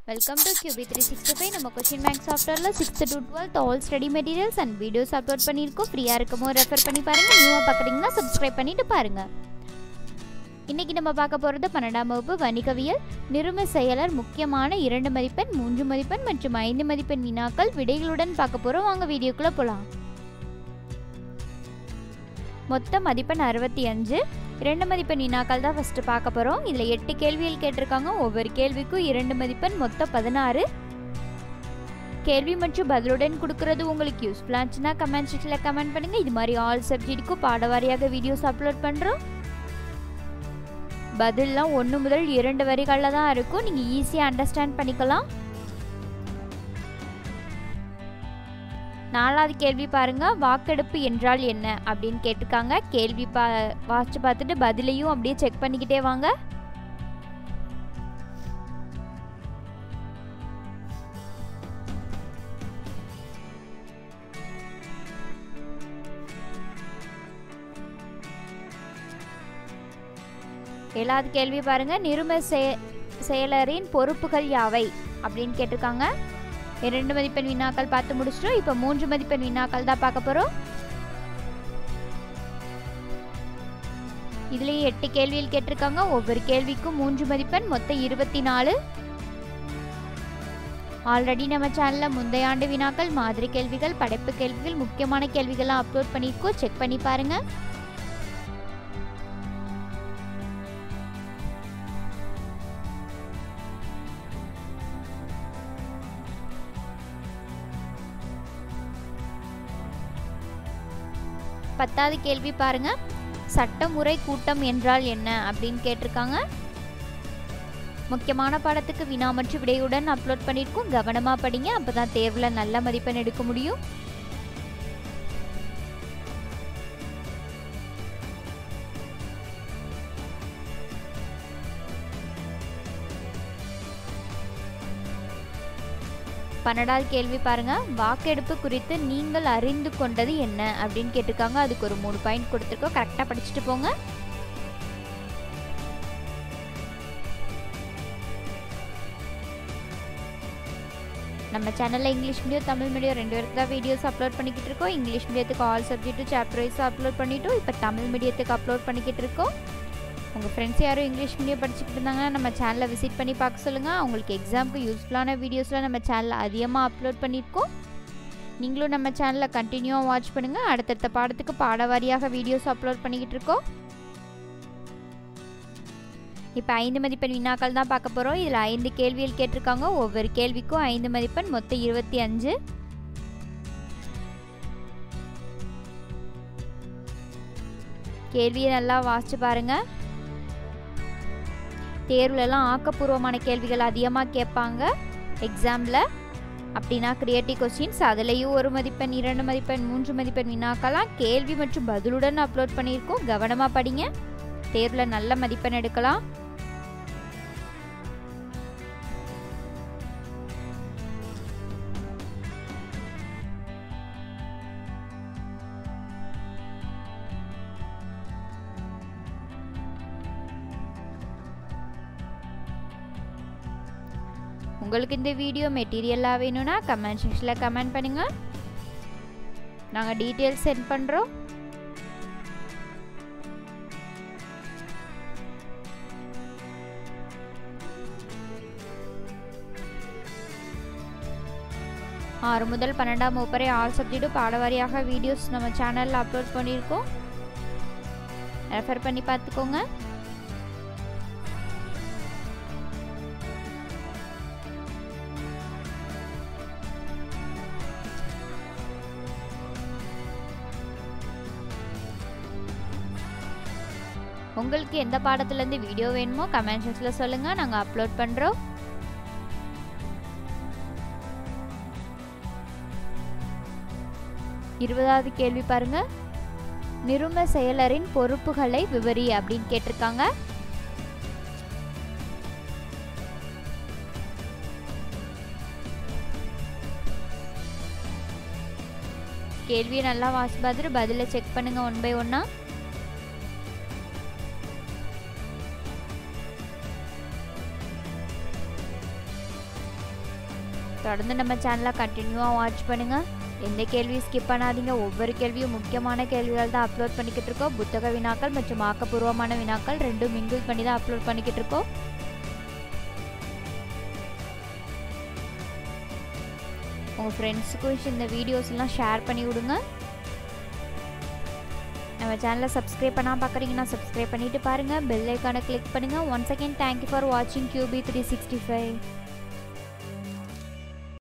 welcome to Q B three sixty five நம்ம question bank சாஃப்ட்வேரில் sixth to twelfth all study materials and videos upload பண்ணியிருக்கோம் ஃப்ரீயாக இருக்கும் போது ரெஃபர் பண்ணி பாருங்கள் நியூவாக பார்க்குறீங்கன்னா சப்ஸ்கிரைப் பண்ணிட்டு பாருங்கள் இன்றைக்கி நம்ம பார்க்க போகிறது பன்னெண்டாம் வகுப்பு வணிகவியல் நிறும செயலர் முக்கியமான இரண்டு மதிப்பெண் மூன்று மதிப்பெண் மற்றும் ஐந்து மதிப்பெண் வினாக்கள் விடைகளுடன் பார்க்க போகிறோம் வாங்க வீடியோக்குள்ளே போகலாம் மொத்த மதிப்பெண் அறுபத்தி அஞ்சு இரண்டு மதிப்பெண் வினாக்கள் தான் ஃபஸ்ட்டு பார்க்க போகிறோம் இதில் எட்டு கேள்விகள் கேட்டிருக்காங்க ஒவ்வொரு கேள்விக்கும் இரண்டு மதிப்பெண் மொத்தம் பதினாறு கேள்வி மற்றும் பதிலுடன் கொடுக்கறது உங்களுக்கு யூஸ்ஃபுல்லாக இருந்துச்சுன்னா கமெண்ட் செக்ஷனில் கமெண்ட் பண்ணுங்கள் இது மாதிரி ஆல் சப்ஜெக்ட்டுக்கும் பாடவாரியாக வீடியோஸ் அப்லோட் பண்ணுறோம் பதில்லாம் ஒன்று முதல் இரண்டு வரிகளில் தான் இருக்கும் நீங்கள் ஈஸியாக அண்டர்ஸ்டாண்ட் பண்ணிக்கலாம் நாலாவது கேள்வி பாருங்க வாக்கெடுப்பு என்றால் என்ன அப்படின்னு கேட்டிருக்காங்க கேள்வி பா வாசிச்சு பார்த்துட்டு பதிலையும் அப்படியே செக் பண்ணிக்கிட்டே வாங்க ஏழாவது கேள்வி பாருங்க நிரும செயலரின் பொறுப்புகள் யாவை அப்படின்னு கேட்டிருக்காங்க இரண்டு மதிப்பெண் வினாக்கள் பார்த்து முடிச்சிட்டோம் இப்போ மூன்று மதிப்பெண் வினாக்கள் தான் பார்க்க போகிறோம் இதுலேயே எட்டு கேள்வியில் கேட்டிருக்காங்க ஒவ்வொரு கேள்விக்கும் மூன்று மதிப்பெண் மொத்தம் இருபத்தி நாலு ஆல்ரெடி நம்ம சேனலில் முந்தைய ஆண்டு வினாக்கள் மாதிரி கேள்விகள் படைப்பு கேள்விகள் முக்கியமான கேள்விகள்லாம் அப்லோட் பண்ணியிருக்கோம் செக் பண்ணி பாருங்கள் பத்தாவது கேள்வி பாருங்க சட்டமுறை கூட்டம் என்றால் என்ன அப்படின்னு கேட்டிருக்காங்க முக்கியமான பாடத்துக்கு வினா மற்றும் விடையுடன் அப்லோட் பண்ணியிருக்கோம் கவனமாக படிங்க அப்போ தான் தேர்வில் நல்ல மதிப்பெண் எடுக்க முடியும் பன்னெண்டாவது கேள்வி பாருங்க வாக்கெடுப்பு குறித்து நீங்கள் அறிந்து கொண்டது என்ன அப்படின்னு கேட்டிருக்காங்க அதுக்கு ஒரு மூணு பாயிண்ட் கொடுத்துருக்கோம் கரெக்டாக படிச்சுட்டு போங்க நம்ம சேனலில் இங்கிலீஷ் மீடியம் தமிழ் மீடியம் ரெண்டு பேருக்கு தான் வீடியோஸ் அப்லோட் பண்ணிக்கிட்டு இருக்கோம் இங்கிலீஷ் மீடியத்துக்கு all subject chapter wise upload பண்ணிட்டோம் இப்போ தமிழ் மீடியத்துக்கு அப்லோட் பண்ணிக்கிட்டு இருக்கோம் உங்கள் ஃப்ரெண்ட்ஸ் யாரும் இங்கிலீஷ் மீடியம் படிச்சுக்கிட்டு இருந்தாங்கன்னா நம்ம சேனலை விசிட் பண்ணி பார்க்க சொல்லுங்கள் அவங்களுக்கு எக்ஸாமுக்கு யூஸ்ஃபுல்லான வீடியோஸ்லாம் நம்ம சேனலில் அதிகமாக அப்லோட் பண்ணியிருக்கோம் நீங்களும் நம்ம சேனலில் கண்டினியூவாக வாட்ச் பண்ணுங்கள் அடுத்தடுத்த பாடத்துக்கு பாடவாரியாக வீடியோஸ் அப்லோட் பண்ணிக்கிட்டு இருக்கோம் இப்போ ஐந்து மதிப்பெண் வினாக்கள் தான் பார்க்க போகிறோம் இதில் ஐந்து கேள்விகள் கேட்டிருக்காங்க ஒவ்வொரு கேள்விக்கும் ஐந்து மதிப்பெண் மொத்தம் இருபத்தி அஞ்சு கேள்வியை நல்லா வாசிச்சு பாருங்கள் தேர்வுலலாம் ஆக்கப்பூர்வமான கேள்விகள் அதிகமாக கேட்பாங்க எக்ஸாமில் அப்படின்னா கிரியேட்டிவ் கொஸ்டின்ஸ் அதுலேயும் ஒரு மதிப்பெண் இரண்டு மதிப்பெண் மூன்று மதிப்பெண் வினாக்கெல்லாம் கேள்வி மற்றும் பதிலுடன் அப்லோட் பண்ணியிருக்கோம் கவனமாக படிங்க தேர்வில் நல்ல மதிப்பெண் எடுக்கலாம் உங்களுக்கு இந்த வீடியோ மெட்டீரியலாக வேணும்னா கமெண்ட் செக்ஷனில் கமெண்ட் பண்ணுங்கள் நாங்கள் டீட்டெயில்ஸ் சென்ட் பண்ணுறோம் ஆறு முதல் பன்னெண்டாம் வகுப்பு வரை ஆல் சப்ஜெக்டும் பாடவாரியாக வீடியோஸ் நம்ம சேனலில் அப்லோட் பண்ணியிருக்கோம் ரெஃபர் பண்ணி பார்த்துக்கோங்க உங்களுக்கு எந்த பாடத்துலேருந்து வீடியோ வேணுமோ கமெண்ட் செக்ஷனில் சொல்லுங்கள் நாங்கள் அப்லோட் பண்ணுறோம் இருபதாவது கேள்வி பாருங்க நிரும செயலரின் பொறுப்புகளை விவரி அப்படின்னு கேட்டிருக்காங்க கேள்வியை நல்லா வாசி பார்த்துட்டு பதிலை செக் பண்ணுங்க ஒன் பை ஒன்னா தொடர்ந்து நம்ம சேனலை கண்டினியூவாக வாட்ச் பண்ணுங்கள் எந்த கேள்வியும் ஸ்கிப் பண்ணாதீங்க ஒவ்வொரு கேள்வியும் முக்கியமான கேள்விகள் தான் அப்லோட் பண்ணிக்கிட்டு இருக்கோம் புத்தக வினாக்கள் மற்றும் ஆக்கப்பூர்வமான வினாக்கள் ரெண்டும் மிங்கிள் பண்ணி தான் அப்லோட் பண்ணிக்கிட்டு இருக்கோம் உங்கள் ஃப்ரெண்ட்ஸுக்கும் இந்த வீடியோஸ்லாம் ஷேர் பண்ணி விடுங்க நம்ம சேனலை சப்ஸ்கிரைப் பண்ணால் பார்க்குறீங்கன்னா சப்ஸ்கிரைப் பண்ணிவிட்டு பாருங்கள் பெல் ஐக்கானை கிளிக் பண்ணுங்கள் ஒன்ஸ் அகேன் தேங்க்யூ ஃபார் வாட்சிங் கியூபி த்ரீ சிக்ஸ்டி ஃபைவ்